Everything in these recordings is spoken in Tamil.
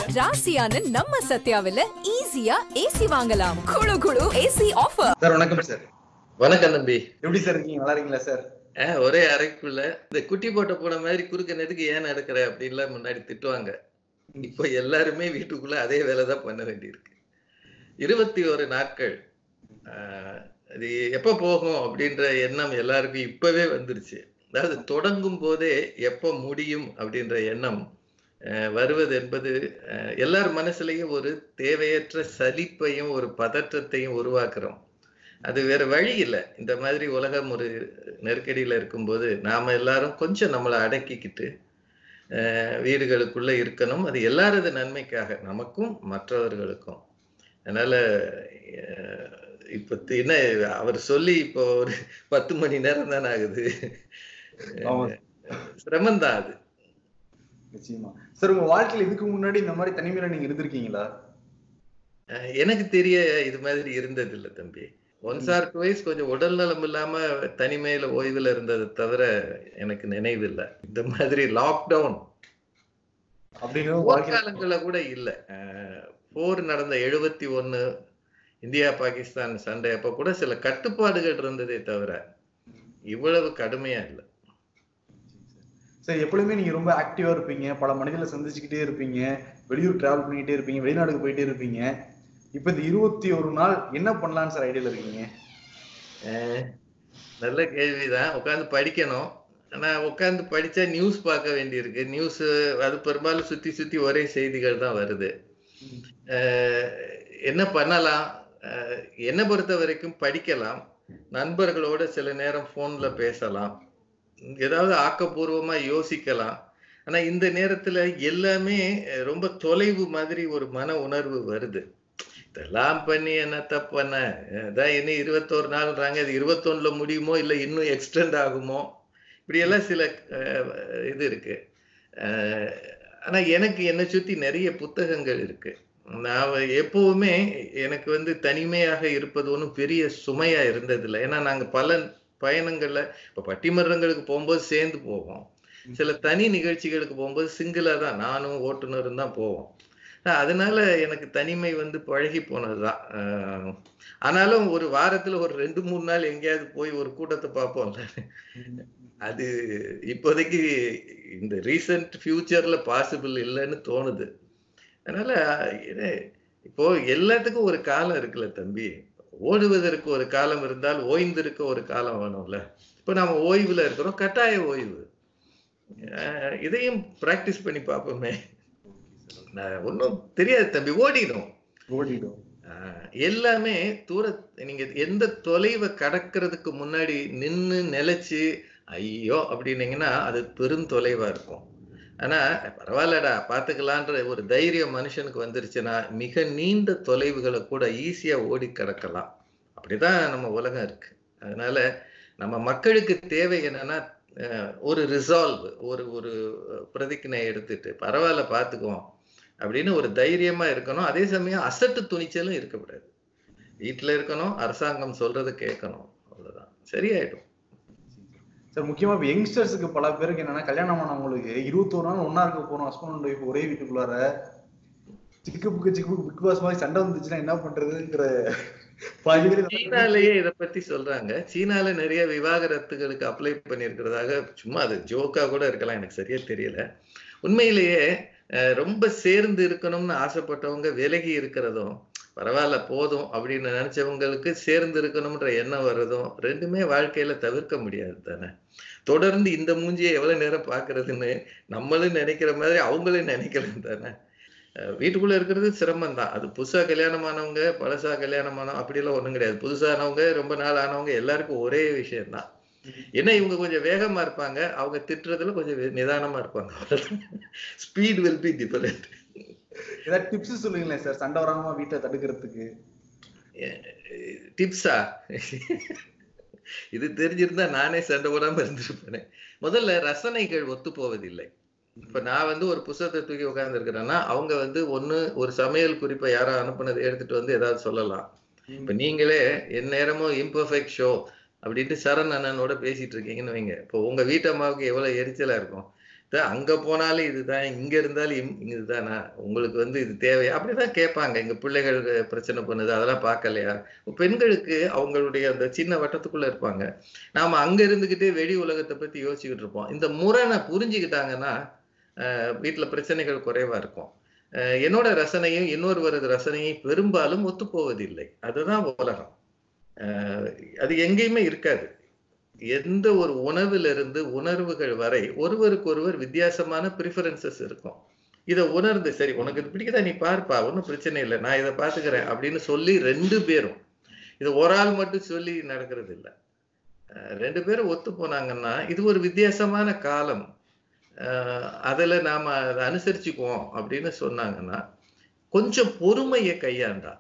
ராசியான நம்ம சத்யாவில ஈஸியா ஏசி வாங்கலாம் குழு குழு ஏசி ஆஃபர் சார் வணக்கம் சார் வணக்கம் தம்பி எப்படி சார் இருக்கீங்க நல்லா இருக்கீங்களா சார் அஹ், ஒரே அறைக்குள்ள இந்த குட்டி போட்ட போன மாதிரி குறுக்க நெடுக்கு ஏன் நடக்கிற அப்படின்லாம் முன்னாடி திட்டுவாங்க இப்போ எல்லாருமே வீட்டுக்குள்ள அதே வேலை தான் பண்ண வேண்டியிருக்கு இருபத்தி ஒரு நாட்கள் அஹ், அது எப்ப போகும் அப்படின்ற எண்ணம் எல்லாருக்கும் இப்பவே வந்துருச்சு அதாவது தொடங்கும் போதே எப்ப முடியும் அப்படின்ற எண்ணம் அஹ், வருவது என்பது அஹ், எல்லார் மனசுலயும் ஒரு தேவையற்ற சலிப்பையும் ஒரு பதற்றத்தையும் உருவாக்குறோம் அது வேற வழி இல்லை இந்த மாதிரி உலகம் ஒரு நெருக்கடியில இருக்கும்போது நாம எல்லாரும் கொஞ்சம் நம்மளை அடக்கிக்கிட்டு அஹ், வீடுகளுக்குள்ள இருக்கணும் அது எல்லாரது நன்மைக்காக நமக்கும் மற்றவர்களுக்கும் அதனால அஹ், இப்ப தி- என்ன அவர் சொல்லி இப்போ ஒரு பத்து மணி நேரம் தானே ஆகுது ஆமா. சிரமம் தான் அது நிச்சயமா சார் உங்க வாழ்க்கையில இதுக்கு முன்னாடி இந்த மாதிரி தனிமையில நீங்க இருந்திருக்கீங்களா அஹ், எனக்கு தெரிய இது மாதிரி இருந்தது இல்ல தம்பி ஒன்ஸ் ஆர் டுவைஸ் கொஞ்சம் உடல் நலம் இல்லாம தனிமையில ஓய்வுல இருந்ததை தவிர எனக்கு நினைவில்லை இந்த மாதிரி லாக்டவுன் அப்படிங்கிற வாழ்க்கையில போர்க்காலங்கள்ல கூட இல்ல அஹ், போர் நடந்த எழுபத்தி ஒண்ணு இந்தியா பாகிஸ்தான் சண்டை அப்ப கூட சில கட்டுப்பாடுகள் இருந்ததே தவிர இவ்வளவு கடுமையா இல்ல சார் எப்பொழுதுமே நீங்க ரொம்ப ஆக்டிவா இருப்பீங்க பல மனிதர்களை சந்திச்சுக்கிட்டே இருப்பீங்க வெளியூர் டிராவல் பண்ணிக்கிட்டே இருப்பீங்க வெளிநாடுக்கு போயிட்டே இருப்பீங்க இப்ப இந்த இருபத்தி ஒரு நாள் என்ன பண்ணலாம்னு சார் ஐடியால இருக்கீங்க அஹ், நல்ல கேள்விதான் உட்காந்து படிக்கணும் ஆனா உட்காந்து படிச்சா நியூஸ் பார்க்க வேண்டியிருக்கு நியூஸ் அது பெரும்பாலும் சுத்தி சுத்தி ஒரே செய்திகள் தான் வருது அஹ், என்ன பண்ணலாம் அஹ், என்னை பொறுத்த வரைக்கும் படிக்கலாம் நண்பர்களோட சில நேரம் போன்ல பேசலாம் ஏதாவது ஆக்கப்பூர்வமா யோசிக்கலாம் ஆனா இந்த நேரத்துல எல்லாமே அஹ், ரொம்ப தொலைவு மாதிரி ஒரு மன உணர்வு வருது இதெல்லாம் பண்ணி என்னத்த பண்ண அதான் இன்னும் இருபத்தோரு நாள்ன்றாங்க இது இருபத்தொன்னுல முடியுமோ இல்லை இன்னும் எக்ஸ்டெண்ட் ஆகுமோ இப்படியெல்லாம் சில அஹ், இது இருக்கு அஹ், ஆனா எனக்கு என்னை சுத்தி நிறைய புத்தகங்கள் இருக்கு நான் எப்பவுமே எனக்கு வந்து தனிமையாக இருப்பது ஒன்றும் பெரிய சுமையா இருந்ததில்லை ஏன்னா நாங்க பல பயணங்கள்ல இப்ப பட்டிமன்றங்களுக்கு போகும்போது சேர்ந்து போவோம் சில தனி நிகழ்ச்சிகளுக்கு போகும்போது சிங்கிளா தான் நானும் ஓட்டுநரும் தான் போவோம் அஹ் அதனால எனக்கு தனிமை வந்து பழகி போனதுதான் அஹ் ஆனாலும் ஒரு வாரத்துல ஒரு ரெண்டு மூணு நாள் எங்கேயாவது போய் ஒரு கூட்டத்தை பார்ப்போம்ல அது இப்போதைக்கு இந்த ரீசன்ட் ஃபியூச்சர்ல பாசிபிள் இல்லைன்னு தோணுது அதனால இது இப்போ எல்லாத்துக்கும் ஒரு காலம் இருக்குல்ல தம்பி ஓடுவதற்கு ஒரு காலம் இருந்தால் ஓய்ந்திருக்க ஒரு காலம் வேணும்ல இப்போ நாம ஓய்வுல இருக்கிறோம் கட்டாய ஓய்வு அஹ் இதையும் பிராக்டிஸ் பண்ணி பார்ப்போமே நான் ஒன்றும் தெரியாது தம்பி ஓடிடும் ஓடிடும் ஆஹ் எல்லாமே தூர நீங்க எந்த தொலைவை கடக்கிறதுக்கு முன்னாடி நின்னு நிலைச்சு ஐயோ அப்படின்னீங்கன்னா அது பெரும் தொலைவா இருக்கும் ஆனா பரவாயில்லடா பாத்துக்கலான்ற ஒரு தைரியம் மனுஷனுக்கு வந்துருச்சுன்னா மிக நீண்ட தொலைவுகளை கூட ஈஸியா ஓடி கடக்கலாம் அப்படிதான் நம்ம உலகம் இருக்கு அதனால நம்ம மக்களுக்கு தேவை என்னன்னா அஹ், ஒரு ரிசால்வ் ஒரு ஒரு பிரதிജ്ഞை எடுத்துட்டு பரவாயில்ல பாத்துக்குவோம் அப்படின்னு ஒரு தைரியமா இருக்கணும் அதே சமயம் அசட்டு துணிச்சலும் இருக்கக்கூடாது வீட்டுல இருக்கணும் அரசாங்கம் சொல்றதை கேட்கணும் அவ்வளவுதான் சரியாயிடும் சார் முக்கியமா இப்ப யங்ஸ்டர்ஸுக்கு பல பேருக்கு என்னன்னா கல்யாணம் ஆனவங்களுக்கு இருபத்தோரு நாள் ஒன்னா இருக்க போறோம் ஹஸ்பண்ட் அண்ட் ஒய்ஃப் ஒரே வீட்டுக்குள்ளார சிக்கு புக்கு சிக்கு புக்கு பிக் பாஸ் மாதிரி சண்டை வந்துச்சுன்னா என்ன பண்றதுங்கிற பாதி பேர் சீனாலேயே இத பத்தி சொல்றாங்க சீனால நிறைய விவாகரத்துகளுக்கு அப்ளை பண்ணியிருக்கிறதாக சும்மா அது ஜோக்கா கூட இருக்கலாம் எனக்கு சரியா தெரியல உண்மையிலேயே அஹ், ரொம்ப சேர்ந்து இருக்கணும்னு ஆசைப்பட்டவங்க விலகி இருக்கிறதும் பரவாயில்ல போதும் அப்படின்னு நினைச்சவங்களுக்கு சேர்ந்து இருக்கணும்ன்ற எண்ணம் வர்றதும் ரெண்டுமே வாழ்க்கையில தவிர்க்க முடியாது தானே தொடர்ந்து இந்த மூஞ்சியை எவ்வளவு நேரம் பாக்குறதுன்னு நம்மளும் நினைக்கிற மாதிரி அவங்களும் நினைக்கலாம் தானே அஹ் வீட்டுக்குள்ள இருக்கிறது சிரமம் தான் அது புதுசா கல்யாணமானவங்க பழசா கல்யாணமானவங்க அப்படிலாம் ஒண்ணும் கிடையாது புதுசானவங்க ரொம்ப நாள் ஆனவங்க எல்லாருக்கும் ஒரே விஷயம்தான் என்ன இவங்க கொஞ்சம் வேகமா இருப்பாங்க அவங்க திட்டுறதுல கொஞ்சம் வே- நிதானமா இருப்பாங்க ஸ்பீட் வில் பி டிஃபரெண்ட் ஏதாவது டிப்ஸ் சொல்லுங்களேன் சார் சண்டை வராம வீட்டை தடுக்கிறதுக்கு டிப்ஸா இது தெரிஞ்சிருந்தா நானே சண்டை போடாம இருந்திருப்பேனே முதல்ல ரசனைகள் ஒத்து போவதில்லை இப்ப நான் வந்து ஒரு புத்தகத்தை தூக்கி உட்கார்ந்து இருக்கிறேன்னா அவங்க வந்து ஒண்ணு ஒரு சமையல் குறிப்பை யாரோ அனுப்புனதை எடுத்துட்டு வந்து ஏதாவது சொல்லலாம் இப்ப நீங்களே என் நேரமும் இம்பர்ஃபெக்ட் ஷோ அப்படின்ட்டு சரண் அண்ணனோட பேசிட்டு இருக்கீங்கன்னு வைங்க இப்போ உங்க வீட்டு அம்மாவுக்கு எவ்வளவு எரிச்சலா இருக்கும் த- அங்க போனாலும் இதுதான் இங்க இருந்தாலும் இம்- இங்க இதுதானா உங்களுக்கு வந்து இது தேவையா அப்படிதான் கேட்பாங்க எங்க பிள்ளைகள் பிரச்சனை பண்ணுது அதெல்லாம் பார்க்கலையா பெண்களுக்கு அவங்களுடைய அந்த சின்ன வட்டத்துக்குள்ள இருப்பாங்க நாம அங்க இருந்துகிட்டே வெளி உலகத்தை பத்தி யோசிச்சுக்கிட்டு இருப்போம் இந்த முரணை புரிஞ்சுக்கிட்டாங்கன்னா அஹ், வீட்டுல பிரச்சனைகள் குறைவா இருக்கும் அஹ், என்னோட ரசனையும் இன்னொருவரது ரசனையும் பெரும்பாலும் ஒத்துப்போவதில்லை அதுதான் உலகம் அஹ், அது எங்கேயுமே இருக்காது எந்த ஒரு உணவிலிருந்து உணர்வுகள் வரை ஒருவருக்கு ஒருவர் வித்தியாசமான ப்ரிஃபரன்சஸ் இருக்கும் இதை உணர்ந்து சரி உனக்கு இது பிடிக்குதா நீ பார்ப்பா ஒன்றும் பிரச்சனை இல்லை நான் இதை பார்த்துக்கிறேன் அப்படின்னு சொல்லி ரெண்டு பேரும் இது ஒரு ஆள் மட்டும் சொல்லி நடக்கிறது இல்லை அஹ் ரெண்டு பேரும் ஒத்து போனாங்கன்னா இது ஒரு வித்தியாசமான காலம் அஹ் அதுல நாம அதை அனுசரிச்சுக்குவோம் அப்படின்னு சொன்னாங்கன்னா கொஞ்சம் பொறுமையை கையாண்டா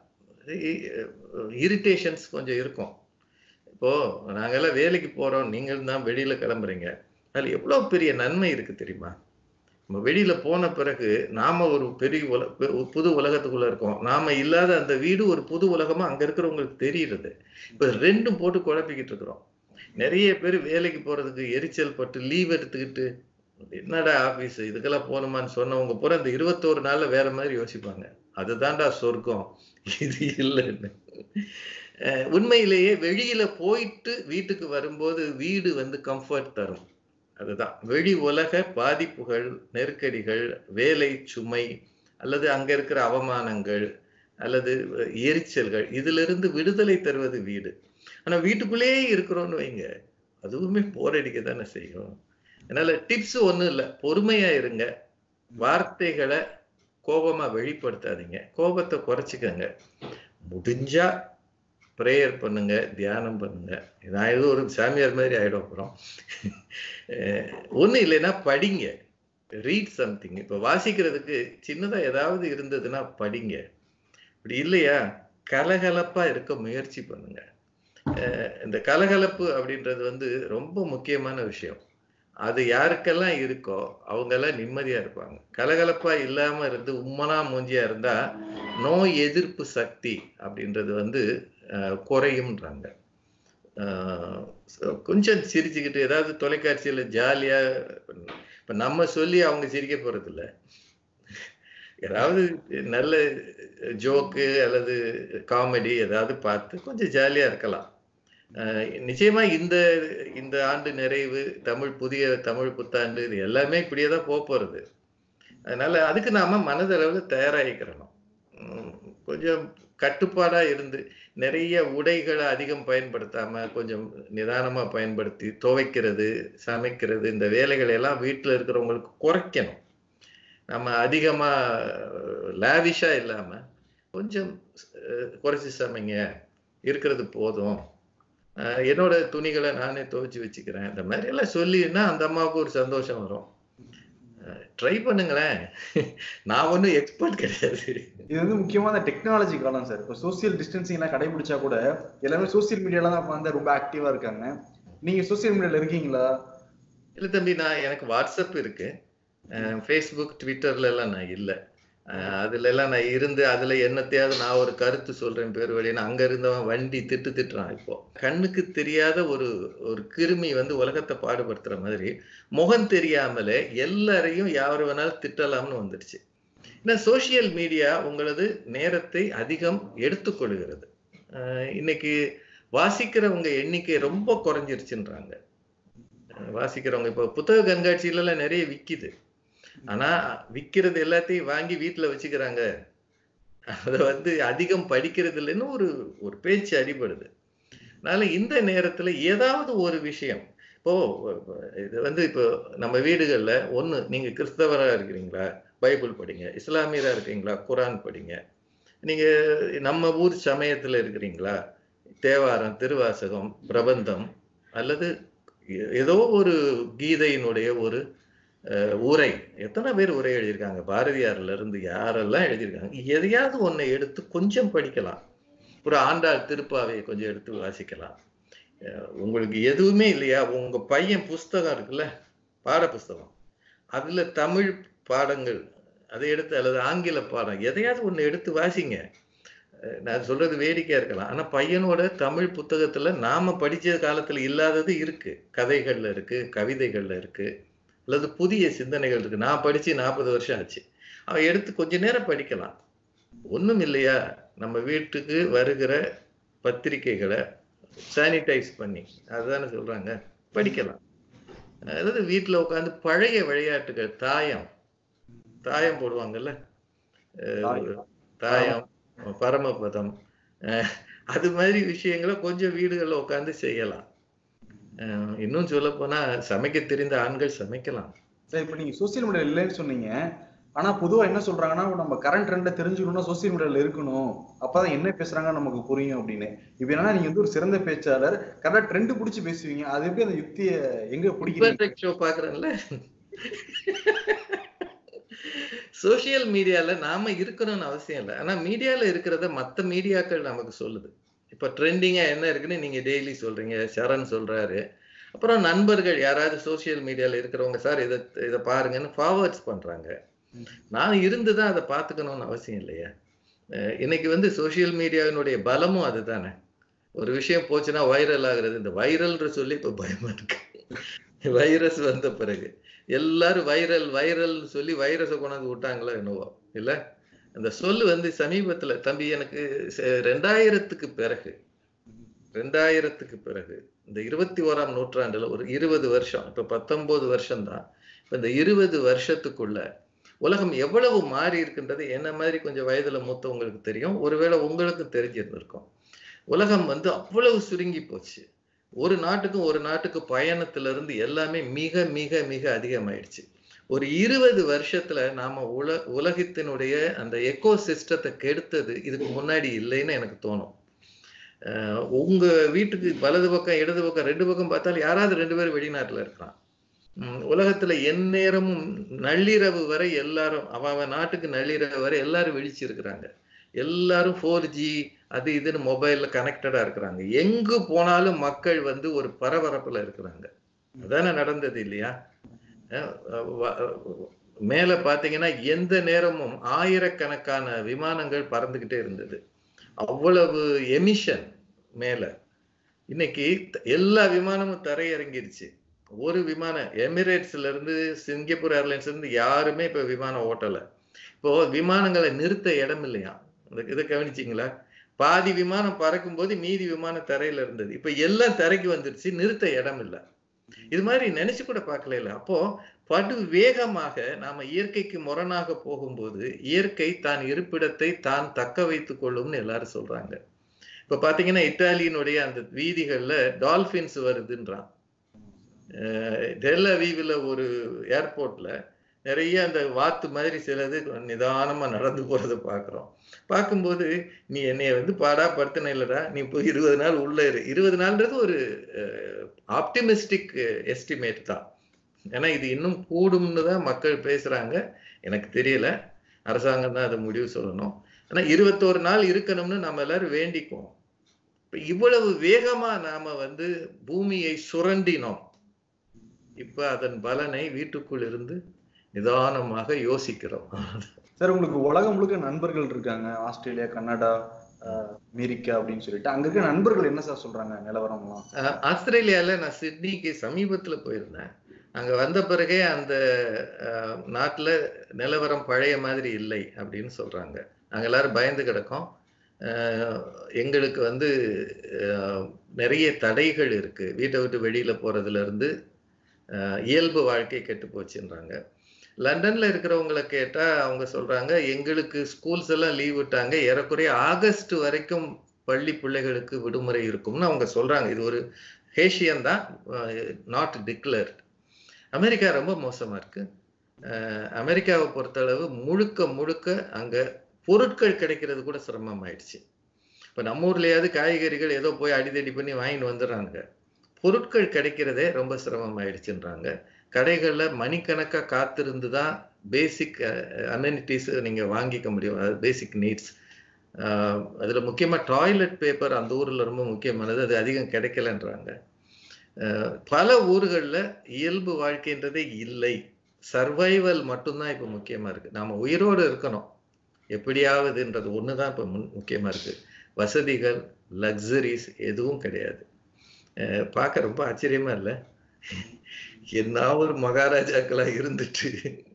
இரிட்டேஷன்ஸ் கொஞ்சம் இருக்கும் இப்போ நாங்கெல்லாம் வேலைக்கு போறோம் நீங்கள் தான் வெளியில கிளம்புறீங்க அதுல எவ்வளவு பெரிய நன்மை இருக்கு தெரியுமா நம்ம வெளியில போன பிறகு நாம ஒரு பெரிய உல பெ- புது உலகத்துக்குள்ள இருக்கோம் நாம இல்லாத அந்த வீடு ஒரு புது உலகமா அங்க இருக்கிறவங்களுக்கு தெரியுறது இப்ப ரெண்டும் போட்டு குழப்பிக்கிட்டு இருக்கிறோம் நிறைய பேர் வேலைக்கு போறதுக்கு எரிச்சல் பட்டு லீவ் எடுத்துக்கிட்டு என்னடா ஆபீஸ் இதுக்கெல்லாம் போகணுமான்னு சொன்னவங்க பூரா இந்த இருபத்தோரு நாள்ல வேற மாதிரி யோசிப்பாங்க அதுதான்டா சொர்க்கம் இது இல்லைன்னு அஹ் உண்மையிலேயே வெளியில போயிட்டு வீட்டுக்கு வரும்போது வீடு வந்து கம்ஃபர்ட் தரும் அதுதான் வெளி உலக பாதிப்புகள் நெருக்கடிகள் வேலை சுமை அல்லது அங்க இருக்கிற அவமானங்கள் அல்லது எரிச்சல்கள் இதுல இருந்து விடுதலை தருவது வீடு ஆனா வீட்டுக்குள்ளேயே இருக்கிறோம்னு வைங்க அதுவுமே போரடிக்க தானே செய்யும் அதனால டிப்ஸ் ஒண்ணும் இல்லை பொறுமையா இருங்க வார்த்தைகளை கோபமா வெளிப்படுத்தாதீங்க கோபத்தை குறைச்சிக்கங்க முடிஞ்சா ப்ரேயர் பண்ணுங்க தியானம் பண்ணுங்க நான் ஏதோ ஒரு சாமியார் மாதிரி ஆயிடும் அப்புறம் ஒன்றும் இல்லைன்னா படிங்க ரீட் சம்திங் இப்போ வாசிக்கிறதுக்கு சின்னதா ஏதாவது இருந்ததுன்னா படிங்க இப்படி இல்லையா கலகலப்பா இருக்க முயற்சி பண்ணுங்க அஹ் இந்த கலகலப்பு அப்படின்றது வந்து ரொம்ப முக்கியமான விஷயம் அது யாருக்கெல்லாம் இருக்கோ அவங்க எல்லாம் நிம்மதியா இருப்பாங்க கலகலப்பா இல்லாம இருந்து உம்மனா மூஞ்சியா இருந்தா நோய் எதிர்ப்பு சக்தி அப்படின்றது வந்து அஹ், குறையும்ன்றாங்க அஹ், so கொஞ்சம் சிரிச்சுக்கிட்டு ஏதாவது தொலைக்காட்சியில ஜாலியா இப்ப நம்ம சொல்லி அவங்க சிரிக்க போறது இல்ல ஏதாவது நல்ல ஜோக்கு அல்லது காமெடி ஏதாவது பார்த்து கொஞ்சம் ஜாலியா இருக்கலாம் அஹ் நிச்சயமா இந்த இந்த ஆண்டு நிறைவு தமிழ் புதிய தமிழ் புத்தாண்டு இது எல்லாமே இப்படியே தான் போக போறது அதனால அதுக்கு நாம மனதளவுல தயாராகிக்கிறணும் உம் கொஞ்சம் கட்டுப்பாடா இருந்து நிறைய உடைகளை அதிகம் பயன்படுத்தாம கொஞ்சம் நிதானமா பயன்படுத்தி துவைக்கிறது சமைக்கிறது இந்த வேலைகளை எல்லாம் வீட்டுல இருக்கிறவங்களுக்கு குறைக்கணும் நம்ம அதிகமா லாவிஷா இல்லாம கொஞ்சம் அஹ், குறைச்சு சமைங்க இருக்கிறது போதும் அஹ், என்னோட துணிகளை நானே துவைச்சு வச்சுக்கிறேன் இந்த மாதிரி எல்லாம் சொல்லினா அந்த அம்மாவுக்கு ஒரு சந்தோஷம் வரும் ட்ரை பண்ணுங்களேன் நான் ஒன்றும் எக்ஸ்பர்ட் கிடையாது இது வந்து முக்கியமா அந்த டெக்னாலஜி காலம் சார் இப்போ சோசியல் டிஸ்டன்சிங் எல்லாம் கடைபிடிச்சா கூட எல்லாமே சோசியல் மீடியால தான் வந்து ரொம்ப ஆக்டிவா இருக்காங்க நீங்க சோசியல் மீடியால இருக்கீங்களா இல்ல தம்பி நான் எனக்கு வாட்ஸ்அப் இருக்கு ஃபேஸ்புக் ட்விட்டர்ல எல்லாம் நான் இல்லை அதுல எல்லாம் நான் இருந்து அதுல என்னத்தையாவது நான் ஒரு கருத்து சொல்றேன் பேர் வழின்னு அங்க இருந்தவன் வண்டி திட்டு திட்டுறான் இப்போ கண்ணுக்கு தெரியாத ஒரு ஒரு கிருமி வந்து உலகத்தை பாடுபடுத்துற மாதிரி முகம் தெரியாமலே எல்லாரையும் யார் வேணாலும் திட்டலாம்னு வந்துடுச்சு ஏன்னா சோசியல் மீடியா உங்களது நேரத்தை அதிகம் எடுத்துக்கொள்கிறது அஹ் இன்னைக்கு வாசிக்கிறவங்க எண்ணிக்கை ரொம்ப குறைஞ்சிருச்சுன்றாங்க அஹ் வாசிக்கிறவங்க இப்போ புத்தக கண்காட்சியில எல்லாம் நிறைய விக்குது ஆனா விக்கிறது எல்லாத்தையும் வாங்கி வீட்டுல வச்சுக்கிறாங்க அத வந்து அதிகம் படிக்கிறது இல்லைன்னு ஒரு ஒரு பேச்சு அடிபடுது அதனால இந்த நேரத்துல ஏதாவது ஒரு விஷயம் இப்போ இது வந்து இப்போ நம்ம வீடுகள்ல ஒண்ணு நீங்க கிறிஸ்தவரா இருக்கிறீங்களா பைபிள் படிங்க இஸ்லாமியரா இருக்கீங்களா குரான் படிங்க நீங்க நம்ம ஊர் சமயத்துல இருக்கிறீங்களா தேவாரம் திருவாசகம் பிரபந்தம் அல்லது ஏ- ஏதோ ஒரு கீதையினுடைய ஒரு அஹ், உரை எத்தனை பேர் உரை எழுதியிருக்காங்க பாரதியார்ல இருந்து யாரெல்லாம் எழுதியிருக்காங்க எதையாவது ஒன்றை எடுத்து கொஞ்சம் படிக்கலாம் ஒரு ஆண்டாள் திருப்பாவையை கொஞ்சம் எடுத்து வாசிக்கலாம் அஹ், உங்களுக்கு எதுவுமே இல்லையா உங்க பையன் புஸ்தகம் இருக்குல்ல பாட புஸ்தகம் அதுல தமிழ் பாடங்கள் அதை எடுத்து அல்லது ஆங்கில பாடம் எதையாவது ஒண்ணு எடுத்து வாசிங்க அஹ் நான் சொல்றது வேடிக்கையா இருக்கலாம் ஆனா பையனோட தமிழ் புத்தகத்துல நாம படிச்ச காலத்துல இல்லாதது இருக்கு கதைகள்ல இருக்கு கவிதைகள்ல இருக்கு அல்லது புதிய சிந்தனைகள் இருக்கு நான் படிச்சு நாற்பது வருஷம் ஆச்சு அவன் எடுத்து கொஞ்ச நேரம் படிக்கலாம் ஒண்ணும் இல்லையா நம்ம வீட்டுக்கு வருகிற பத்திரிக்கைகளை சானிடைஸ் பண்ணி அதுதானே சொல்றாங்க படிக்கலாம் அதாவது வீட்டுல உட்காந்து பழைய விளையாட்டுகள் தாயம் தாயம் போடுவாங்கல்ல அஹ் தாயம். தாயம் பரமபதம் அஹ் அது மாதிரி விஷயங்களை கொஞ்சம் வீடுகள்ல உட்காந்து செய்யலாம் அஹ் இன்னும் சொல்ல போனா சமைக்க தெரிந்த ஆண்கள் சமைக்கலாம் சரி இப்ப நீங்க சோசியல் மீடியா இல்லைன்னு சொன்னீங்க ஆனா பொதுவா என்ன சொல்றாங்கன்னா நம்ம கரண்ட் ட்ரெண்டை தெரிஞ்சுக்கணும்னா சோசியல் மீடியால இருக்கணும் அப்பதான் என்ன பேசுறாங்க நமக்கு புரியும் அப்படின்னு இப்ப என்னன்னா நீங்க வந்து ஒரு சிறந்த பேச்சாளர் கரெக்டா ட்ரெண்ட் புடிச்சு பேசுவீங்க அது எப்படி அந்த யுக்திய எங்க பிடிக்கிறீங்க ஷோ பாக்குறேன்ல சோசியல் மீடியால நாம இருக்கணும்னு அவசியம் இல்லை ஆனா மீடியால இருக்கிறத மத்த மீடியாக்கள் நமக்கு சொல்லுது இப்ப ட்ரெண்டிங்கா என்ன இருக்குன்னு நீங்க டெய்லி சொல்றீங்க சரண் சொல்றாரு அப்புறம் நண்பர்கள் யாராவது சோசியல் மீடியால இருக்கிறவங்க சார் இதை இதை பாருங்கன்னு ஃபார்வர்ட்ஸ் பண்றாங்க நான் இருந்து தான் அதை பார்த்துக்கணும்னு அவசியம் இல்லையா அஹ் இன்னைக்கு வந்து சோசியல் மீடியாவினுடைய பலமும் அதுதானே ஒரு விஷயம் போச்சுன்னா வைரல் ஆகுறது இந்த வைரல்ன்ற சொல்லி இப்ப பயமா இருக்கு வைரஸ் வந்த பிறகு எல்லாரும் வைரல் வைரல்னு சொல்லி வைரஸை கொண்டாந்து விட்டாங்களோ என்னவோ இல்ல அந்த சொல்லு வந்து சமீபத்துல தம்பி எனக்கு ச- ரெண்டாயிரத்துக்கு பிறகு ரெண்டாயிரத்துக்கு பிறகு இந்த இருபத்தி ஓராம் நூற்றாண்டுல ஒரு இருபது வருஷம் இப்ப பத்தொன்பது வருஷம் தான் இப்ப இந்த இருபது வருஷத்துக்குள்ள உலகம் எவ்வளவு மாறி இருக்கின்றது என்ன மாதிரி கொஞ்சம் வயதுல மூத்தவங்களுக்கு தெரியும் ஒருவேளை உங்களுக்கு தெரிஞ்சிருந்திருக்கும் உலகம் வந்து அவ்வளவு சுருங்கி போச்சு ஒரு நாட்டுக்கும் ஒரு நாட்டுக்கு பயணத்துல இருந்து எல்லாமே மிக மிக மிக அதிகமாயிடுச்சு ஒரு இருபது வருஷத்துல நாம உல உலகத்தினுடைய அந்த எக்கோ சிஸ்டத்தை கெடுத்தது இதுக்கு முன்னாடி இல்லைன்னு எனக்கு தோணும் அஹ் உங்க வீட்டுக்கு வலது பக்கம் இடது பக்கம் ரெண்டு பக்கம் பார்த்தாலும் யாராவது ரெண்டு பேரும் வெளிநாட்டுல இருக்கலாம் உம் உலகத்துல எந்நேரமும் நள்ளிரவு வரை எல்லாரும் அவன் அவன் நாட்டுக்கு நள்ளிரவு வரை எல்லாரும் விழிச்சிருக்கிறாங்க எல்லாரும் ஃபோர் ஜி அது இதுன்னு மொபைல்ல கனெக்டடா இருக்கிறாங்க எங்கு போனாலும் மக்கள் வந்து ஒரு பரபரப்புல இருக்கிறாங்க அதானே நடந்தது இல்லையா அஹ் வ- மேல பாத்தீங்கன்னா எந்த நேரமும் ஆயிரக்கணக்கான விமானங்கள் பறந்துகிட்டே இருந்தது அவ்வளவு எமிஷன் மேல இன்னைக்கு த- எல்லா விமானமும் தரையிறங்கிருச்சு ஒரு விமானம் எமிரேட்ஸ்ல இருந்து சிங்கப்பூர் ஏர்லைன்ஸ்ல இருந்து யாருமே இப்ப விமானம் ஓட்டல இப்போ விமானங்களை நிறுத்த இடம் இல்லையா இந்த இதை கவனிச்சிங்களா பாதி விமானம் பறக்கும் போது மீதி விமானம் தரையில இருந்தது இப்ப எல்லாம் தரைக்கு வந்துருச்சு நிறுத்த இடம் இல்ல இது மாதிரி நினைச்சு கூட பார்க்கல அப்போ படு வேகமாக நாம இயற்கைக்கு முரணாக போகும்போது இயற்கை தான் இருப்பிடத்தை தான் தக்க வைத்துக் கொள்ளும்னு எல்லாரும் சொல்றாங்க இப்ப பாத்தீங்கன்னா இத்தாலியினுடைய அந்த வீதிகள்ல டால்பின்ஸ் வருதுன்றான் டெல்லவீவில் ஒரு ஏர்போர்ட்ல நிறைய அந்த வாத்து மாதிரி சிலது நிதானமா நடந்து போறதை பார்க்குறோம் பார்க்கும்போது நீ என்னைய வந்து பாடா படுத்தின இல்லடா நீ போய் இருபது நாள் உள்ள இரு இருபது நாள்ன்றது ஒரு ஆப்டிமிஸ்டிக் எஸ்டிமேட் தான் ஏன்னா இது இன்னும் கூடும்னு தான் மக்கள் பேசுறாங்க எனக்கு தெரியல அரசாங்கம் தான் அதை முடிவு சொல்லணும் ஆனா இருபத்தோரு நாள் இருக்கணும்னு நம்ம எல்லாரும் வேண்டிக்குவோம் இப்ப இவ்வளவு வேகமா நாம வந்து பூமியை சுரண்டினோம் இப்ப அதன் பலனை வீட்டுக்குள் இருந்து நிதானமாக யோசிக்கிறோம் சார் உங்களுக்கு உலகம் முழுக்க நண்பர்கள் இருக்காங்க ஆஸ்திரேலியா கனடா அஹ், அமெரிக்கா அப்படின்னு சொல்லிட்டு அங்க இருக்க நண்பர்கள் என்ன சார் சொல்றாங்க நிலவரம்லாம் அஹ் ஆஸ்திரேலியால நான் சிட்னிக்கு சமீபத்துல போயிருந்தேன் அங்க வந்த பிறகே அந்த அஹ், நாட்டுல நிலவரம் பழைய மாதிரி இல்லை அப்படின்னு சொல்றாங்க நாங்க எல்லாரும் பயந்து கிடக்கோம் அஹ், எங்களுக்கு வந்து அஹ், நிறைய தடைகள் இருக்கு வீட்டை விட்டு வெளியில போறதுல இருந்து அஹ், இயல்பு வாழ்க்கை கெட்டு போச்சுன்றாங்க லண்டன்ல இருக்கிறவங்கள கேட்டா அவங்க சொல்றாங்க எங்களுக்கு ஸ்கூல்ஸ் எல்லாம் லீவ் விட்டாங்க ஏறக்குறைய ஆகஸ்ட் வரைக்கும் பள்ளி பிள்ளைகளுக்கு விடுமுறை இருக்கும்னு அவங்க சொல்றாங்க இது ஒரு ஹேஷியன் தான் நாட் டிக்ளேர்ட் அமெரிக்கா ரொம்ப மோசமா இருக்கு அஹ் அமெரிக்காவை பொறுத்தளவு முழுக்க முழுக்க அங்க பொருட்கள் கிடைக்கிறது கூட சிரமம் ஆயிடுச்சு இப்ப நம்ம ஊர்லயாவது காய்கறிகள் ஏதோ போய் அடிதடி பண்ணி வாங்கிட்டு வந்துடுறாங்க பொருட்கள் கிடைக்கிறதே ரொம்ப சிரமம் ஆயிடுச்சுன்றாங்க கடைகள்ல மணிக்கணக்கா காத்திருந்து தான் பேசிக் அமெனிட்டிஸ் நீங்க வாங்கிக்க முடியும் அதாவது பேசிக் நீட்ஸ் அதுல முக்கியமா டாய்லெட் பேப்பர் அந்த ஊர்ல ரொம்ப முக்கியமானது அது அதிகம் கிடைக்கலன்றாங்க அஹ் பல ஊர்கள்ல இயல்பு வாழ்க்கைன்றதே இல்லை சர்வைவல் மட்டும்தான் இப்ப முக்கியமா இருக்கு நாம உயிரோடு இருக்கணும் எப்படியாவதுன்றது ஒண்ணுதான் இப்ப முன் முக்கியமா இருக்கு வசதிகள் லக்ஸரிஸ் எதுவும் கிடையாது அஹ் பார்க்க ரொம்ப ஆச்சரியமா இல்லை என்ன ஒரு மகாராஜாக்களா இருந்துட்டு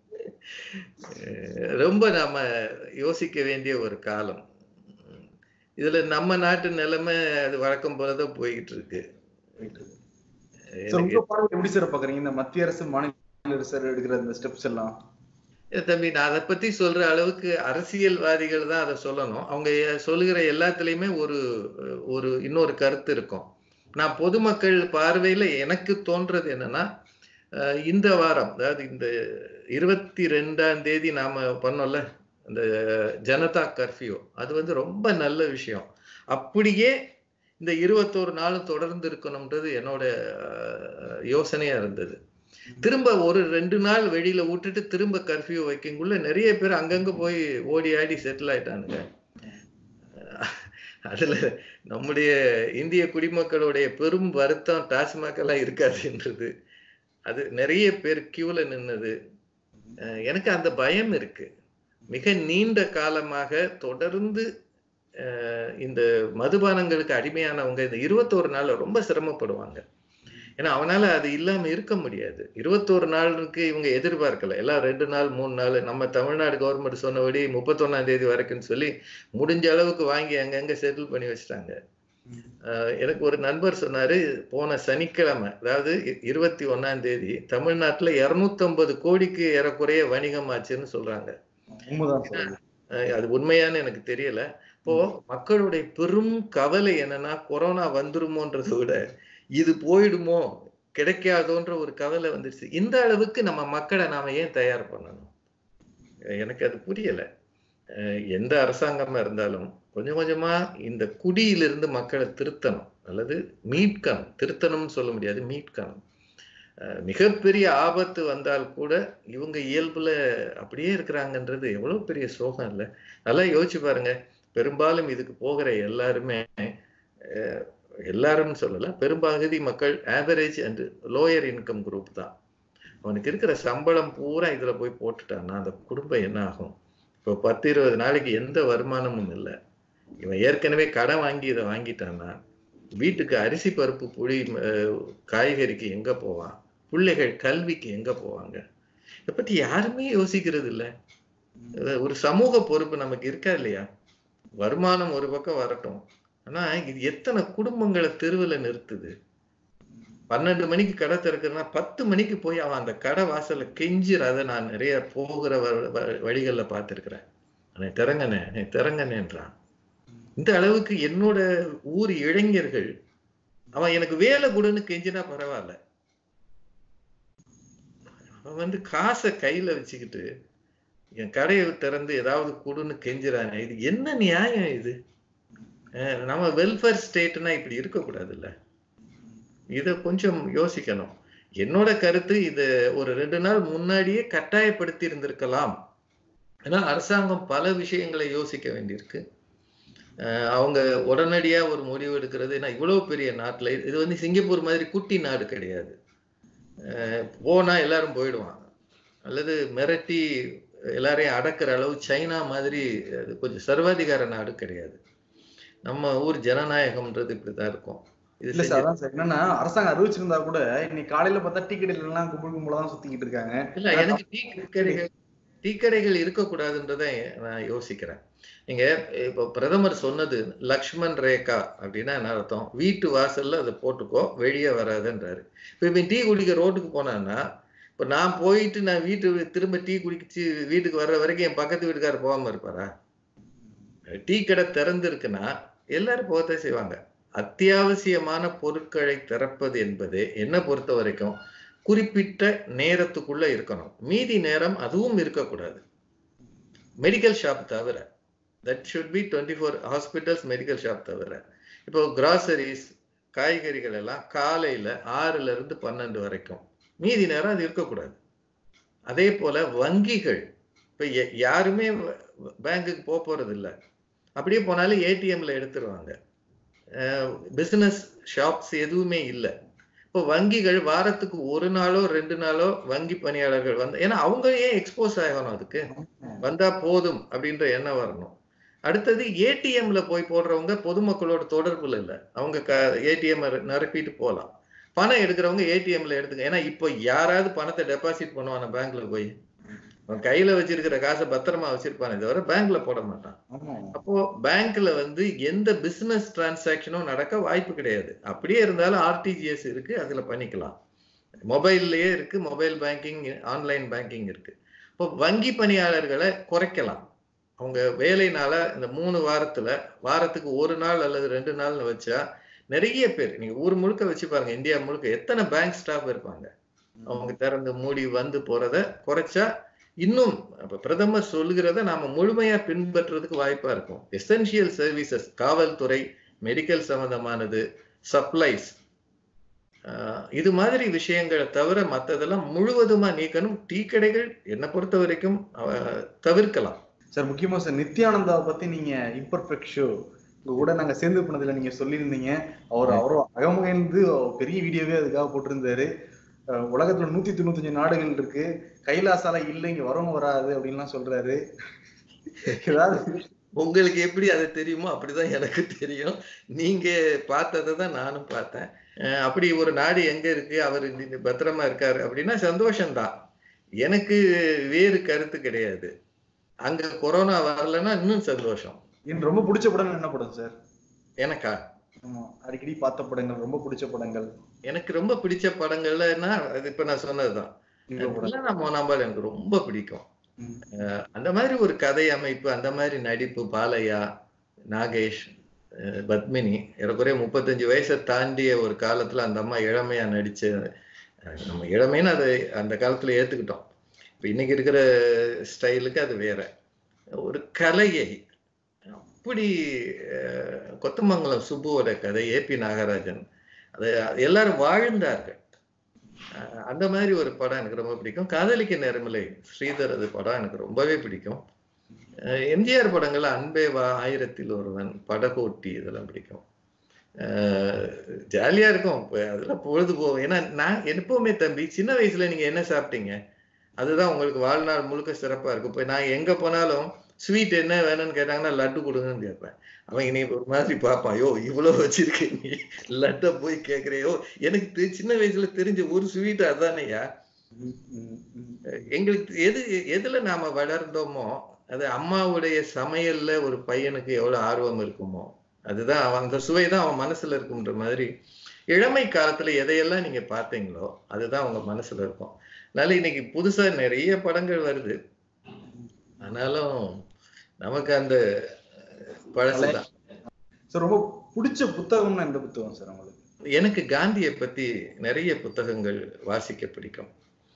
அஹ் ரொம்ப நாம யோசிக்க வேண்டிய ஒரு காலம் இதுல நம்ம நாட்டு நிலைமை அது வழக்கம் போலதான் போய்கிட்டு இருக்கு சார் உங்க பார்வை எப்படி சார் பாக்குறீங்க இந்த மத்திய அரசு மாநில அரசு எடுக்கிற இந்த ஸ்டெப்ஸ் எல்லாம் ஏ தம்பி நான் அதை பத்தி சொல்ற அளவுக்கு அரசியல்வாதிகள் தான் அதை சொல்லணும் அவங்க எ- சொல்லுகிற எல்லாத்துலயுமே ஒரு ஒரு இன்னொரு கருத்து இருக்கும் நான் பொதுமக்கள் பார்வையில எனக்கு தோன்றது என்னன்னா அஹ் இந்த வாரம் அதாவது இந்த இருபத்தி ரெண்டாம் தேதி நாம பண்ணோம்ல இந்த ஜனதா கர்ஃபியூ அது வந்து ரொம்ப நல்ல விஷயம் அப்படியே இந்த இருபத்தோரு நாளும் தொடர்ந்து இருக்கணும்ன்றது என்னோட அஹ், யோசனையா இருந்தது திரும்ப ஒரு ரெண்டு நாள் வெளியில விட்டுட்டு திரும்ப கர்ஃபியூ வைக்கங்குள்ள நிறைய பேர் அங்கங்க போய் ஓடி ஆடி செட்டில் ஆயிட்டானுங்க அதுல நம்முடைய இந்திய குடிமக்களுடைய பெரும் வருத்தம் டாஸ்மாக் எல்லாம் இருக்காதுன்றது அது நிறைய பேர் கியூல நின்னது அஹ் எனக்கு அந்த பயம் இருக்கு மிக நீண்ட காலமாக தொடர்ந்து அஹ் இந்த மதுபானங்களுக்கு அடிமையானவங்க இந்த இருபத்தோரு நாள்ல ரொம்ப சிரமப்படுவாங்க ஏன்னா அவனால அது இல்லாம இருக்க முடியாது இருபத்தோரு நாளுக்கு இவங்க எதிர்பார்க்கல எல்லாம் ரெண்டு நாள் மூணு நாள் நம்ம தமிழ்நாடு கவர்மெண்ட் சொன்னபடி முப்பத்தொன்னாம் தேதி வரைக்கும்னு சொல்லி முடிஞ்ச அளவுக்கு வாங்கி அங்கங்க செட்டில் பண்ணி வச்சுட்டாங்க ஆஹ் எனக்கு ஒரு நண்பர் சொன்னாரு போன சனிக்கிழமை அதாவது இ- இருபத்தி ஒன்னாம் தேதி தமிழ்நாட்டுல இருநூத்தம்பது கோடிக்கு ஏறக்குறைய வணிகம் ஆச்சுன்னு சொல்றாங்க உண்மைதான் சார் அஹ் அது உண்மையான்னு எனக்கு தெரியல இப்போ மக்களுடைய பெரும் கவலை என்னன்னா கொரோனா வந்துருமோன்றதை விட இது போயிடுமோ கிடைக்காதோன்ற ஒரு கவலை வந்துருச்சு இந்த அளவுக்கு நம்ம மக்களை நாம ஏன் தயார் பண்ணணும் அஹ் எனக்கு அது புரியல அஹ் எந்த அரசாங்கமா இருந்தாலும் கொஞ்சம் கொஞ்சமா இந்த குடியிலிருந்து மக்களை திருத்தணும் அல்லது மீட்கணும் திருத்தணும்னு சொல்ல முடியாது மீட்கணும் அஹ் மிகப்பெரிய ஆபத்து வந்தால் கூட இவங்க இயல்புல அப்படியே இருக்கிறாங்கன்றது எவ்வளவு பெரிய சோகம் இல்லை நல்லா யோசிச்சு பாருங்க பெரும்பாலும் இதுக்கு போகிற எல்லாருமே அஹ், எல்லாரும் சொல்லல பெரும்பகுதி மக்கள் average and lower income group தான் அவனுக்கு இருக்கிற சம்பளம் பூரா இதுல போய் போட்டுட்டான்னா அந்த குடும்பம் என்ன ஆகும் இப்போ பத்து இருபது நாளைக்கு எந்த வருமானமும் இல்லை இவன் ஏற்கனவே கடன் வாங்கி இதை வாங்கிட்டான்னா வீட்டுக்கு அரிசி பருப்பு புளி அஹ், காய்கறிக்கு எங்க போவான் பிள்ளைகள் கல்விக்கு எங்க போவாங்க இதை பத்தி யாருமே யோசிக்கிறது இல்ல அஹ் ஒரு சமூக பொறுப்பு நமக்கு இருக்கா இல்லையா வருமானம் ஒரு பக்கம் வரட்டும் ஆனா இது எத்தனை குடும்பங்களை தெருவுல நிறுத்துது பன்னெண்டு மணிக்கு கடை திறக்கிறதுனா பத்து மணிக்கு போய் அவன் அந்த கடை வாசல்ல கெஞ்சிறத நான் நிறைய போகிற வ- வ- வழிகள்ல பார்த்திருக்கிறேன் அண்ணே திறங்கண்ணே அண்ணே திறங்கண்ணேன்றான் இந்த அளவுக்கு என்னோட ஊர் இளைஞர்கள் அவன் எனக்கு வேலை கொடுன்னு கெஞ்சினா பரவாயில்ல அவன் வந்து காசை கையில வச்சுக்கிட்டு என் கடையை திறந்து ஏதாவது கொடுன்னு கெஞ்சுறானே இது என்ன நியாயம் இது அஹ் நம்ம வெல்ஃபேர் ஸ்டேட்னா இப்படி இருக்கக்கூடாதுல்ல இத கொஞ்சம் யோசிக்கணும் என்னோட கருத்து இது ஒரு ரெண்டு நாள் முன்னாடியே கட்டாயப்படுத்தி இருந்திருக்கலாம் ஏன்னா அரசாங்கம் பல விஷயங்களை யோசிக்க வேண்டியிருக்கு அஹ் அவங்க உடனடியா ஒரு முடிவு எடுக்கிறது ஏன்னா இவ்வளவு பெரிய நாட்டுல இது வந்து சிங்கப்பூர் மாதிரி குட்டி நாடு கிடையாது அஹ் போனா எல்லாரும் போயிடுவாங்க அல்லது மிரட்டி எல்லாரையும் அடக்குற அளவு சைனா மாதிரி அது கொஞ்சம் சர்வாதிகார நாடு கிடையாது நம்ம ஊர் ஜனநாயகம்ன்றது இப்படிதான் இருக்கும் இது இல்ல செஞ்சு- சார் அதான் சார் என்னன்னா அரசாங்கம் அறிவிச்சிருந்தா கூட இன்னைக்கு காலையில பார்த்தா டீ கடையில எல்லாம் கும்பல் கும்பலா தான் சுத்திக்கிட்டு இருக்காங்க இல்ல எனக்கு டீ கடைகள் டீ கடைகள் இருக்கக்கூடாதுன்றதை நான் யோசிக்கிறேன் நீங்க இப்போ பிரதமர் சொன்னது லக்ஷ்மண் ரேகா அப்படின்னா என்ன அர்த்தம் வீட்டு வாசல்ல அதை போட்டுக்கோ வெளியே வராதுன்றாரு இப்போ இப்போ டீ குடிக்க ரோட்டுக்கு போனான்னா இப்போ நான் போயிட்டு நான் வீட்டு திரும்ப டீ குடிச்சு வீட்டுக்கு வர்ற வரைக்கும் என் பக்கத்து வீட்டுக்காரர் போகாம இருப்பாரா டீ கடை திறந்து இருக்குன்னா எல்லாரும் போகத்தான் செய்வாங்க அத்தியாவசியமான பொருட்களை திறப்பது என்பது என்ன பொறுத்த வரைக்கும் குறிப்பிட்ட நேரத்துக்குள்ள இருக்கணும் மீதி நேரம் அதுவும் இருக்கக்கூடாது மெடிக்கல் ஷாப் தவிர that should be twenty four hospitals medical shop தவிர இப்போ கிராசரிஸ் காய்கறிகள் எல்லாம் காலையில ஆறுல இருந்து பன்னெண்டு வரைக்கும் மீதி நேரம் அது இருக்கக்கூடாது அதே போல வங்கிகள் இப்போ யாருமே பேங்குக்கு போக போறது இல்ல அப்படியே போனாலும் ஏடிஎம்ல எடுத்துருவாங்க பிசினஸ் ஷாப்ஸ் எதுவுமே இல்லை இப்போ வங்கிகள் வாரத்துக்கு ஒரு நாளோ ரெண்டு நாளோ வங்கி பணியாளர்கள் வந்து ஏன்னா அவங்க ஏன் எக்ஸ்போஸ் ஆகணும் அதுக்கு வந்தா போதும் அப்படின்ற எண்ணம் வரணும் அடுத்தது ஏடிஎம்ல போய் போடுறவங்க பொதுமக்களோட தொடர்புல இல்லை அவங்க க ஏடிஎம் நிரப்பிட்டு போகலாம் பணம் எடுக்கிறவங்க ஏடிஎம்ல எடுத்துக்க ஏன்னா இப்போ யாராவது பணத்தை டெபாசிட் பண்ணுவான பேங்க்ல போய் அவன் கையில வச்சிருக்கிற காசை பத்திரமா வச்சிருப்பானே தவிர பேங்க்ல போட மாட்டான் ஆமா அப்போ பேங்க்ல வந்து எந்த பிசினஸ் டிரான்சாக்ஷனும் நடக்க வாய்ப்பு கிடையாது அப்படியே இருந்தாலும் ஆர்டிஜிஎஸ் இருக்கு அதுல பண்ணிக்கலாம் மொபைல்லயே இருக்கு மொபைல் பேங்கிங் ஆன்லைன் பேங்கிங் இருக்கு இப்போ வங்கி பணியாளர்களை குறைக்கலாம் அவங்க வேலைனால இந்த மூணு வாரத்துல வாரத்துக்கு ஒரு நாள் அல்லது ரெண்டு நாள்னு வச்சா நிறைய பேர் நீங்க ஊர் முழுக்க வச்சு பாருங்க இந்தியா முழுக்க எத்தனை பேங்க் ஸ்டாஃப் இருப்பாங்க அவங்க திறந்து மூடி வந்து போறத குறைச்சா இன்னும் அப்ப பிரதமர் சொல்லுகிறத நாம முழுமையா பின்பற்றுறதுக்கு வாய்ப்பா இருக்கும் எசென்சியல் சர்வீசஸ் காவல்துறை மெடிக்கல் சம்பந்தமானது சப்ளைஸ் இது மாதிரி விஷயங்களை தவிர மத்ததெல்லாம் முழுவதுமா நீக்கணும் டீ கடைகள் என்னை பொறுத்த வரைக்கும் அஹ், தவிர்க்கலாம் சார் முக்கியமா சார் நித்யானந்தாவை பத்தி நீங்க இம்பர்ஃபெக்ட் ஷோ உங்க கூட நாங்க சேர்ந்து பண்ணதுல நீங்க சொல்லியிருந்தீங்க அவர் அவரும் அகமுகைந்து பெரிய வீடியோவே அதுக்காக போட்டிருந்தாரு அஹ் உலகத்துல நூத்தி தொண்ணூத்தஞ்சு நாடுகள் இருக்கு கைலாசால இல்லை இங்க வரவும் வராது அப்படின்லாம் சொல்றாரு ஏதாவது உங்களுக்கு எப்படி அது தெரியுமோ அப்படிதான் எனக்கு தெரியும் நீங்க பார்த்ததை தான் நானும் பார்த்தேன் அஹ் அப்படி ஒரு நாடு எங்க இருக்கு அவர் பத்திரமா இருக்காரு அப்படின்னா சந்தோஷம்தான் எனக்கு வேறு கருத்து கிடையாது அங்க கொரோனா வரலன்னா இன்னும் சந்தோஷம் எனக்கு ரொம்ப பிடிச்ச படம் என்ன படம் சார் எனக்கா ஆமா அடிக்கடி பார்த்த படங்கள் ரொம்ப பிடிச்ச படங்கள் எனக்கு ரொம்ப பிடிச்ச படங்கள்னா அது இப்ப நான் சொன்னதுதான் இந்த படம் இல்லைன்னா மோனாம்பால் எனக்கு ரொம்ப பிடிக்கும் ம். அஹ் அந்த மாதிரி ஒரு கதை அமைப்பு அந்த மாதிரி நடிப்பு பாலையா நாகேஷ் அஹ் பத்மினி ஏறக்குறைய முப்பத்தஞ்சு வயசை தாண்டிய ஒரு காலத்துல அந்த அம்மா இளமையா நடிச்ச அஹ் நம்ம இளமைன்னு அதை அந்த காலத்துல ஏத்துக்கிட்டோம் இப்ப இன்னைக்கு இருக்கிற ஸ்டைலுக்கு அது வேற ஒரு கலையை அப்படி அஹ், கொத்தமங்கலம் சுப்புவோட கதை ஏபி நாகராஜன் அது எல்லாரும் வாழ்ந்தார்கள் அஹ் அந்த மாதிரி ஒரு படம் எனக்கு ரொம்ப பிடிக்கும் காதலிக்க நேரமில்லை ஸ்ரீதர் அது படம் எனக்கு ரொம்பவே பிடிக்கும் அஹ் எம்ஜிஆர் படங்கள்ல அன்பே வா ஆயிரத்தில் ஒருவன் படகோட்டி இதெல்லாம் பிடிக்கும் அஹ் ஜாலியா இருக்கும் இப்ப அதெல்லாம் பொழுது போகும் ஏன்னா நான் எப்பவுமே தம்பி சின்ன வயசுல நீங்க என்ன சாப்பிட்டீங்க அதுதான் உங்களுக்கு வாழ்நாள் முழுக்க சிறப்பா இருக்கும் இப்ப நான் எங்க போனாலும் ஸ்வீட் என்ன வேணும்னு கேட்டாங்கன்னா லட்டு கொடுங்கன்னு கேட்பேன் அவன் இனி ஒரு மாதிரி பார்ப்பான் யோ இவ்வளவு வச்சிருக்க நீ லட்டை போய் கேக்குறியோ எனக்கு தெ- சின்ன வயசுல தெரிஞ்ச ஒரு ஸ்வீட் அதானையா ம், ம், ம். எங்களுக்கு எது எதுல நாம வளர்ந்தோமோ அது அம்மாவுடைய சமையல்ல ஒரு பையனுக்கு எவ்வளவு ஆர்வம் இருக்குமோ அதுதான் அவன் அந்த சுவை தான் அவன் மனசுல இருக்குன்ற மாதிரி இளமை காலத்துல எதையெல்லாம் நீங்க பார்த்தீங்களோ அதுதான் உங்க மனசுல இருக்கும் அதனால இன்னைக்கு புதுசா நிறைய படங்கள் வருது ஆனாலும் நமக்கு அந்த பழசுதான் சார் ரொம்ப பிடிச்ச புத்தகம்னா எந்த புத்தகம் சார் உங்களுக்கு எனக்கு காந்தியை பத்தி நிறைய புத்தகங்கள் வாசிக்க பிடிக்கும்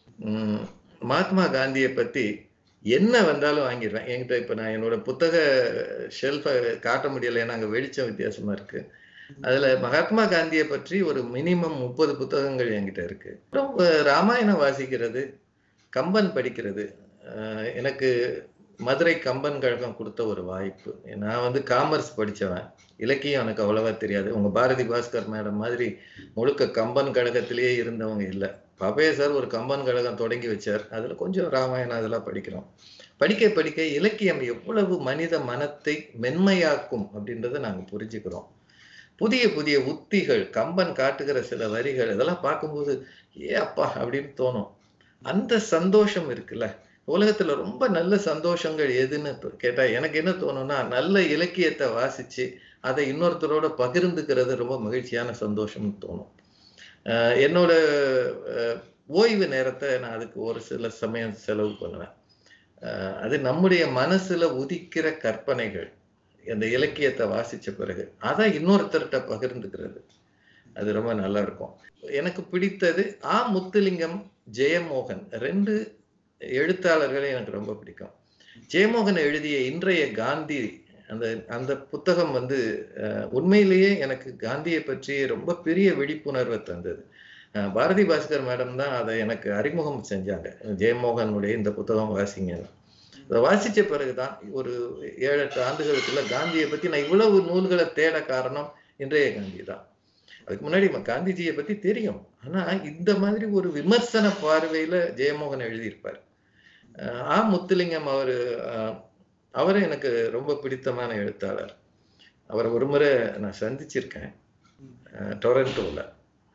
உம் மகாத்மா காந்தியை பத்தி என்ன வந்தாலும் வாங்கிடுவேன் என்கிட்ட இப்ப நான் என்னோட புத்தக ஷெல்ஃபை காட்ட முடியல ஏன்னா அங்க வெளிச்சம் வித்தியாசமா இருக்கு அதுல மகாத்மா காந்தியை பற்றி ஒரு மினிமம் முப்பது புத்தகங்கள் என்கிட்ட இருக்கு அப்புறம் அஹ், ராமாயணம் வாசிக்கிறது கம்பன் படிக்கிறது அஹ், எனக்கு மதுரை கம்பன் கழகம் கொடுத்த ஒரு வாய்ப்பு நான் வந்து காமர்ஸ் படிச்சவன் இலக்கியம் எனக்கு அவ்வளவா தெரியாது உங்க பாரதி பாஸ்கர் மேடம் மாதிரி முழுக்க கம்பன் கழகத்திலேயே இருந்தவங்க இல்லை பாப்பையா சார் ஒரு கம்பன் கழகம் தொடங்கி வச்சார் அதுல கொஞ்சம் ராமாயணம் அதெல்லாம் படிக்கிறோம் படிக்க படிக்க இலக்கியம் எவ்வளவு மனித மனத்தை மென்மையாக்கும் அப்படின்றத நாங்க புரிஞ்சுக்கிறோம் புதிய புதிய உத்திகள் கம்பன் காட்டுகிற சில வரிகள் இதெல்லாம் பார்க்கும்போது ஏ அப்பா அப்படின்னு தோணும் அந்த சந்தோஷம் இருக்குல்ல உலகத்துல ரொம்ப நல்ல சந்தோஷங்கள் எதுன்னு இப்ப கேட்டா எனக்கு என்ன தோணும்னா நல்ல இலக்கியத்தை வாசிச்சு அதை இன்னொருத்தரோட பகிர்ந்துக்கிறது ரொம்ப மகிழ்ச்சியான சந்தோஷம்னு தோணும் அஹ் என்னோட அஹ், ஓய்வு நேரத்தை நான் அதுக்கு ஒரு சில சமயம் செலவு பண்ணுவேன் அஹ், அது நம்முடைய மனசுல உதிக்கிற கற்பனைகள் அந்த இலக்கியத்தை வாசிச்ச பிறகு அதை இன்னொருத்தர்கிட்ட பகிர்ந்துக்கிறது அது ரொம்ப நல்லா இருக்கும் எனக்கு பிடித்தது ஆ முத்துலிங்கம் ஜெயமோகன் ரெண்டு எழுத்தாளர்களை எனக்கு ரொம்ப பிடிக்கும் ஜெயமோகன் எழுதிய இன்றைய காந்தி அந்த அந்த புத்தகம் வந்து அஹ், உண்மையிலேயே எனக்கு காந்தியை பற்றி ரொம்ப பெரிய விழிப்புணர்வை தந்தது அஹ், பாரதி பாஸ்கர் மேடம் தான் அதை எனக்கு அறிமுகம் செஞ்சாங்க ஜெயமோகனுடைய இந்த புத்தகம் வாசிங்கன்னு அதை வாசிச்ச பிறகுதான் ஒரு ஏழு எட்டு ஆண்டுகளுக்குள்ள காந்தியை பத்தி நான் இவ்வளவு நூல்களை தேட காரணம் இன்றைய காந்தி தான் அதுக்கு முன்னாடி ம- காந்திஜியை பத்தி தெரியும் ஆனா இந்த மாதிரி ஒரு விமர்சன பார்வையில ஜெயமோகன் எழுதியிருப்பார் அஹ் ஆ முத்துலிங்கம் அவரு அஹ், அவரும் எனக்கு ரொம்ப பிடித்தமான எழுத்தாளர் அவரை ஒரு முறை நான் சந்திச்சிருக்கேன் அஹ், டொரண்டோல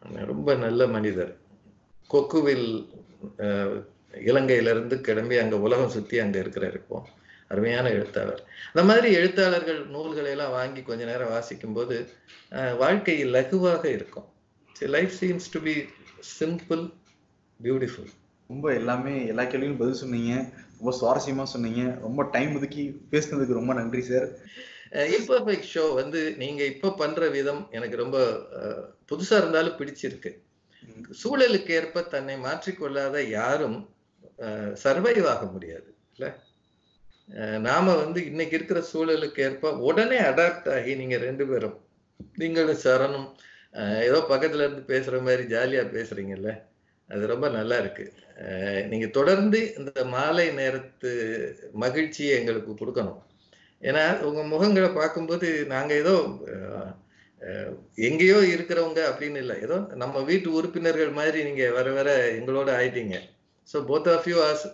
ரொம்ப நல்ல மனிதர் கொக்குவில் அஹ், இலங்கையிலிருந்து கிளம்பி அங்க உலகம் சுத்தி அங்க இருக்கிறார் இப்போ அருமையான எழுத்தாளர் அந்த மாதிரி எழுத்தாளர்கள் நூல்களை எல்லாம் வாங்கி கொஞ்ச நேரம் வாசிக்கும் போது அஹ், வாழ்க்கை லகுவாக இருக்கும் life seems to be simple beautiful ரொம்ப எல்லாமே எல்லா கேள்வியும் பதில் சொன்னீங்க ரொம்ப சுவாரஸ்யமா சொன்னீங்க ரொம்ப டைம் ஒதுக்கி பேசுனதுக்கு ரொம்ப நன்றி சார் இம்பர்ஃபெக்ட் ஷோ வந்து நீங்க இப்ப பண்ற விதம் எனக்கு ரொம்ப அஹ், புதுசா இருந்தாலும் பிடிச்சிருக்கு சூழலுக்கு ஏற்ப தன்னை மாற்றிக்கொள்ளாத யாரும் சர்வைவ் ஆக முடியாது இல்ல அஹ், நாம வந்து இன்னைக்கு இருக்கிற சூழலுக்கு ஏற்ப உடனே அடாப்ட் ஆகி நீங்க ரெண்டு பேரும் நீங்களும் சரணும் அஹ், ஏதோ பக்கத்துல இருந்து பேசுற மாதிரி ஜாலியா பேசுறீங்கல்ல அது ரொம்ப நல்லா இருக்கு அஹ், நீங்க தொடர்ந்து இந்த மாலை நேரத்து மகிழ்ச்சியை எங்களுக்கு கொடுக்கணும் ஏன்னா உங்க முகங்களை பார்க்கும்போது நாங்க ஏதோ அஹ், அஹ், எங்கேயோ இருக்கிறவங்க அப்படின்னு இல்லை ஏதோ நம்ம வீட்டு உறுப்பினர்கள் மாதிரி நீங்க வர வர எங்களோட ஆயிட்டீங்க so both of you as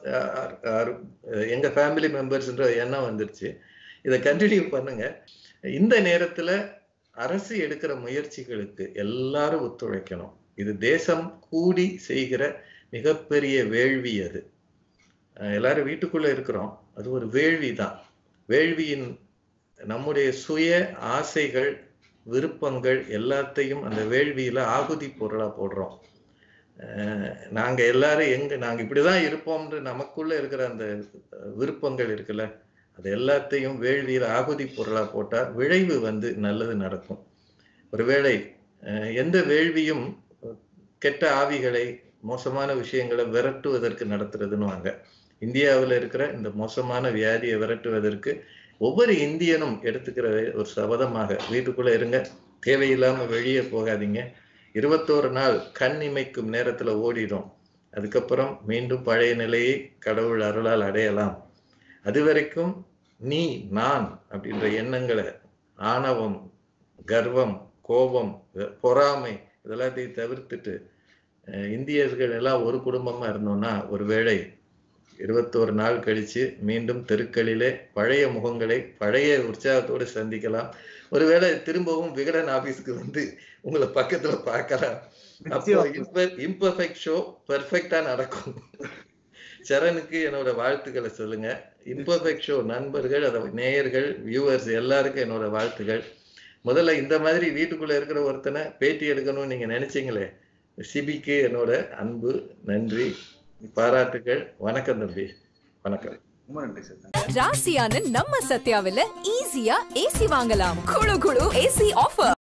எங்க ஃபேமிலி மெம்பர்ஸ்ன்ற எண்ணம் வந்துருச்சு இதை கண்டினியூ பண்ணுங்க இந்த நேரத்துல அரசு எடுக்கிற முயற்சிகளுக்கு எல்லாரும் ஒத்துழைக்கணும் இது தேசம் கூடி செய்கிற மிகப்பெரிய வேள்வி அது அஹ் எல்லாரும் வீட்டுக்குள்ள இருக்கிறோம் அது ஒரு வேள்வி தான் வேள்வியின் நம்முடைய சுய ஆசைகள் விருப்பங்கள் எல்லாத்தையும் அந்த வேள்வியில ஆகுதி பொருளா போடுறோம் அஹ் நாங்க எல்லாரும் எங்க நாங்க இப்படிதான் இருப்போம்ன்ற நமக்குள்ள இருக்கிற அந்த அஹ், விருப்பங்கள் இருக்குல்ல அது எல்லாத்தையும் வேள்வியில ஆகுதி பொருளா போட்டா விளைவு வந்து நல்லது நடக்கும் ஒருவேளை அஹ், எந்த வேள்வியும் கெட்ட ஆவிகளை மோசமான விஷயங்களை விரட்டுவதற்கு நடத்துறதுன்னு வாங்க இந்தியாவில் இருக்கிற இந்த மோசமான வியாதியை விரட்டுவதற்கு ஒவ்வொரு இந்தியனும் எடுத்துக்கிற ஒரு சபதமாக வீட்டுக்குள்ள இருங்க தேவையில்லாம வெளியே போகாதீங்க இருபத்தோரு நாள் கண் இமைக்கும் நேரத்துல ஓடிடும் அதுக்கப்புறம் மீண்டும் பழைய நிலையை கடவுள் அருளால் அடையலாம் அது வரைக்கும் நீ நான் அப்படின்ற எண்ணங்களை ஆணவம் கர்வம் கோபம் பொறாமை இதெல்லாத்தையும் தவிர்த்துட்டு அஹ், இந்தியர்கள் எல்லாம் ஒரு குடும்பமா இருந்தோம்னா ஒருவேளை இருபத்தோரு நாள் கழிச்சு மீண்டும் தெருக்களிலே பழைய முகங்களை பழைய உற்சாகத்தோடு சந்திக்கலாம் ஒருவேளை திரும்பவும் விகடன் ஆபீஸ்க்கு வந்து உங்களை பக்கத்துல பார்க்கலாம் அப்போ இம்பர்ஃபெக்ட் ஷோ பெர்ஃபெக்டா நடக்கும் சரணுக்கு என்னோட வாழ்த்துக்களை சொல்லுங்க இம்பர்ஃபெக்ட் ஷோ நண்பர்கள் அதை நேயர்கள் வியூவர்ஸ் எல்லாருக்கும் என்னோட வாழ்த்துக்கள் முதல்ல இந்த மாதிரி வீட்டுக்குள்ள இருக்கிற ஒருத்தனை பேட்டி எடுக்கணும்னு நீங்க நினைச்சீங்களே சிபிக்கு என்னோட அன்பு நன்றி பாராட்டுகள் வணக்கம் தம்பி வணக்கம் ரொம்ப நன்றி சார் ராசியான நம்ம சத்யாவில ஈஸியா ஏசி வாங்கலாம் குழு குழு ஏசி ஆஃபர்